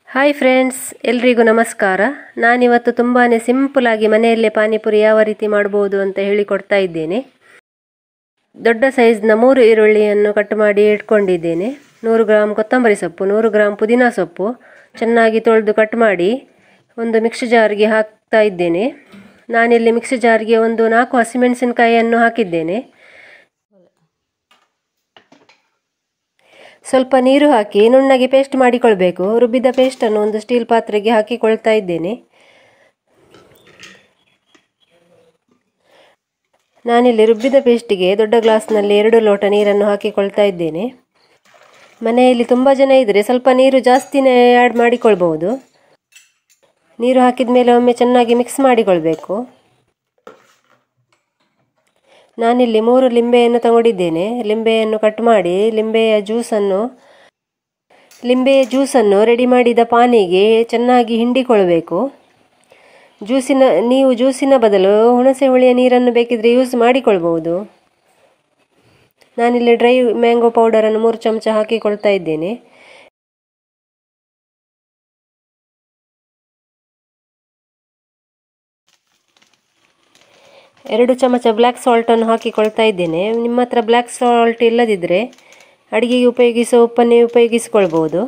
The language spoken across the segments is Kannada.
ಹಾಯ್ ಫ್ರೆಂಡ್ಸ್ ಎಲ್ರಿಗೂ ನಮಸ್ಕಾರ ನಾನಿವತ್ತು ತುಂಬಾ ಸಿಂಪಲಾಗಿ ಮನೆಯಲ್ಲೇ ಪಾನಿಪುರಿ ಯಾವ ರೀತಿ ಮಾಡ್ಬೋದು ಅಂತ ಹೇಳಿಕೊಡ್ತಾ ಇದ್ದೇನೆ ದೊಡ್ಡ ಸೈಜ್ನ ಮೂರು ಈರುಳ್ಳಿಯನ್ನು ಕಟ್ ಮಾಡಿ ಇಟ್ಕೊಂಡಿದ್ದೇನೆ ನೂರು ಗ್ರಾಮ್ ಕೊತ್ತಂಬರಿ ಸೊಪ್ಪು ನೂರು ಗ್ರಾಮ್ ಪುದೀನ ಸೊಪ್ಪು ಚೆನ್ನಾಗಿ ತೊಳೆದು ಕಟ್ ಮಾಡಿ ಒಂದು ಮಿಕ್ಸಿ ಜಾರ್ಗೆ ಹಾಕ್ತಾ ಇದ್ದೇನೆ ನಾನಿಲ್ಲಿ ಮಿಕ್ಸಿ ಜಾರ್ಗೆ ಒಂದು ನಾಲ್ಕು ಹಸಿಮೆಣಸಿನಕಾಯಿಯನ್ನು ಹಾಕಿದ್ದೇನೆ ಸ್ವಲ್ಪ ನೀರು ಹಾಕಿ ನುಣ್ಣಗೆ ಪೇಸ್ಟ್ ಮಾಡಿಕೊಳ್ಬೇಕು ರುಬ್ಬಿದ ಪೇಸ್ಟನ್ನು ಒಂದು ಸ್ಟೀಲ್ ಪಾತ್ರೆಗೆ ಹಾಕಿಕೊಳ್ತಾ ಇದ್ದೇನೆ ನಾನಿಲ್ಲಿ ರುಬ್ಬಿದ ಪೇಸ್ಟಿಗೆ ದೊಡ್ಡ ಗ್ಲಾಸ್ನಲ್ಲಿ ಎರಡು ಲೋಟ ನೀರನ್ನು ಹಾಕಿಕೊಳ್ತಾ ಇದ್ದೇನೆ ಮನೆಯಲ್ಲಿ ತುಂಬ ಜನ ಇದ್ದರೆ ಸ್ವಲ್ಪ ನೀರು ಜಾಸ್ತಿನೇ ಆ್ಯಡ್ ಮಾಡಿಕೊಳ್ಬೋದು ನೀರು ಹಾಕಿದ ಮೇಲೆ ಒಮ್ಮೆ ಚೆನ್ನಾಗಿ ಮಿಕ್ಸ್ ಮಾಡಿಕೊಳ್ಬೇಕು ನಾನಿಲ್ಲಿ ಮೂರು ಲಿಂಬೆಯನ್ನು ತಗೊಂಡಿದ್ದೇನೆ ಲಿಂಬೆಯನ್ನು ಕಟ್ ಮಾಡಿ ಲಿಂಬೆಯ ಜ್ಯೂಸನ್ನು ಲಿಂಬೆಯ ಜ್ಯೂಸನ್ನು ರೆಡಿ ಮಾಡಿದ ಪಾನಿಗೆ ಚೆನ್ನಾಗಿ ಹಿಂಡಿಕೊಳ್ಬೇಕು ಜ್ಯೂಸಿನ ನೀವು ಜ್ಯೂಸಿನ ಬದಲು ಹುಣಸೆ ಹುಳಿಯ ನೀರನ್ನು ಬೇಕಿದ್ರೆ ಯೂಸ್ ಮಾಡಿಕೊಳ್ಬಹುದು ನಾನಿಲ್ಲಿ ಡ್ರೈ ಮ್ಯಾಂಗೋ ಪೌಡರನ್ನು ಮೂರು ಚಮಚ ಹಾಕಿಕೊಳ್ತಾ ಇದ್ದೇನೆ ಎರಡು ಚಮಚ ಬ್ಲ್ಯಾಕ್ ಸಾಲ್ಟನ್ನು ಹಾಕಿಕೊಳ್ತಾ ಇದ್ದೇನೆ ನಿಮ್ಮ ಹತ್ರ ಬ್ಲ್ಯಾಕ್ ಸಾಲ್ಟ್ ಇಲ್ಲದಿದ್ದರೆ ಅಡುಗೆಗೆ ಉಪಯೋಗಿಸೋ ಉಪ್ಪನ್ನೇ ಉಪಯೋಗಿಸಿಕೊಳ್ಬೋದು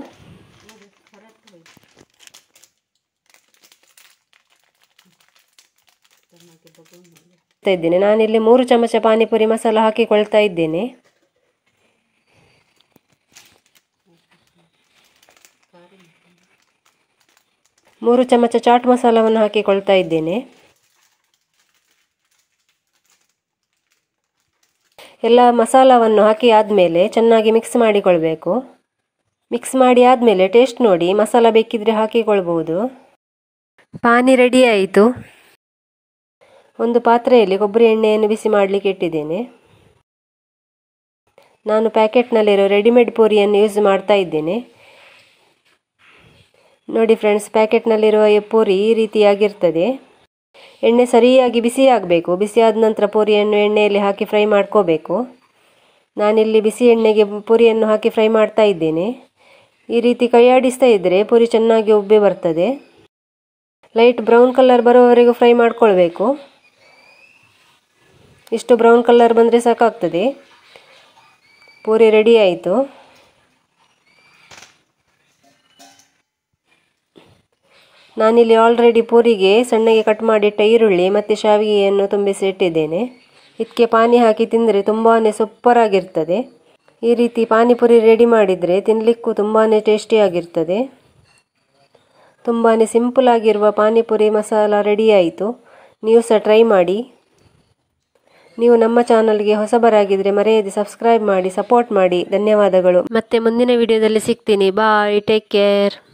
ಇದ್ದೇನೆ ನಾನಿಲ್ಲಿ ಮೂರು ಚಮಚ ಪಾನಿಪುರಿ ಮಸಾಲ ಹಾಕಿಕೊಳ್ತಾ ಇದ್ದೇನೆ ಮೂರು ಚಮಚ ಚಾಟ್ ಮಸಾಲವನ್ನು ಹಾಕಿಕೊಳ್ತಾ ಇದ್ದೇನೆ ಎಲ್ಲ ಮಸಾಲವನ್ನು ಹಾಕಿ ಆದಮೇಲೆ ಚೆನ್ನಾಗಿ ಮಿಕ್ಸ್ ಮಾಡಿಕೊಳ್ಬೇಕು ಮಿಕ್ಸ್ ಮಾಡಿ ಆದಮೇಲೆ ಟೇಸ್ಟ್ ನೋಡಿ ಮಸಾಲ ಬೇಕಿದ್ರೆ ಹಾಕಿಕೊಳ್ಬೋದು ಪಾನಿ ರೆಡಿ ಆಯಿತು ಒಂದು ಪಾತ್ರೆಯಲ್ಲಿ ಕೊಬ್ಬರಿ ಎಣ್ಣೆಯನ್ನು ಬಿಸಿ ಮಾಡಲಿಕ್ಕೆ ಇಟ್ಟಿದ್ದೇನೆ ನಾನು ಪ್ಯಾಕೆಟ್ನಲ್ಲಿರೋ ರೆಡಿಮೇಡ್ ಪೂರಿಯನ್ನು ಯೂಸ್ ಮಾಡ್ತಾ ಇದ್ದೇನೆ ನೋಡಿ ಫ್ರೆಂಡ್ಸ್ ಪ್ಯಾಕೆಟ್ನಲ್ಲಿರುವ ಪೂರಿ ಈ ರೀತಿಯಾಗಿರ್ತದೆ ಎಣ್ಣೆ ಸರಿಯಾಗಿ ಬಿಸಿ ಆಗಬೇಕು ಬಿಸಿ ಆದ ನಂತರ ಪೂರಿಯನ್ನು ಎಣ್ಣೆಯಲ್ಲಿ ಹಾಕಿ ಫ್ರೈ ಮಾಡ್ಕೋಬೇಕು ನಾನಿಲ್ಲಿ ಬಿಸಿ ಎಣ್ಣೆಗೆ ಪೂರಿಯನ್ನು ಹಾಕಿ ಫ್ರೈ ಮಾಡ್ತಾ ಇದ್ದೇನೆ ಈ ರೀತಿ ಕೈಯಾಡಿಸ್ತಾ ಇದ್ದರೆ ಪೂರಿ ಚೆನ್ನಾಗಿ ಉಬ್ಬಿ ಬರ್ತದೆ ಲೈಟ್ ಬ್ರೌನ್ ಕಲರ್ ಬರೋವರೆಗೂ ಫ್ರೈ ಮಾಡ್ಕೊಳ್ಬೇಕು ಇಷ್ಟು ಬ್ರೌನ್ ಕಲರ್ ಬಂದರೆ ಸಾಕಾಗ್ತದೆ ಪೂರಿ ರೆಡಿ ಆಯಿತು ನಾನಿಲ್ಲಿ ಆಲ್ರೆಡಿ ಪೂರಿಗೆ ಸಣ್ಣಗೆ ಕಟ್ ಮಾಡಿಟ್ಟ ಈರುಳ್ಳಿ ಮತ್ತು ಶಾವಿಗೆಯನ್ನು ತುಂಬಿಸಿ ಇಟ್ಟಿದ್ದೇನೆ ಇದಕ್ಕೆ ಪಾನಿ ಹಾಕಿ ತಿಂದರೆ ತುಂಬಾ ಸೂಪರಾಗಿರ್ತದೆ ಈ ರೀತಿ ಪಾನಿಪುರಿ ರೆಡಿ ಮಾಡಿದರೆ ತಿನ್ನಲಿಕ್ಕೂ ತುಂಬಾ ಟೇಸ್ಟಿಯಾಗಿರ್ತದೆ ತುಂಬಾ ಸಿಂಪಲ್ ಆಗಿರುವ ಪಾನಿಪುರಿ ಮಸಾಲ ರೆಡಿ ಆಯಿತು ನೀವು ಸಹ ಟ್ರೈ ಮಾಡಿ ನೀವು ನಮ್ಮ ಚಾನಲ್ಗೆ ಹೊಸಬರಾಗಿದ್ದರೆ ಮರೆಯದೆ ಸಬ್ಸ್ಕ್ರೈಬ್ ಮಾಡಿ ಸಪೋರ್ಟ್ ಮಾಡಿ ಧನ್ಯವಾದಗಳು ಮತ್ತೆ ಮುಂದಿನ ವಿಡಿಯೋದಲ್ಲಿ ಸಿಗ್ತೀನಿ ಬಾಯ್ ಟೇಕ್ ಕೇರ್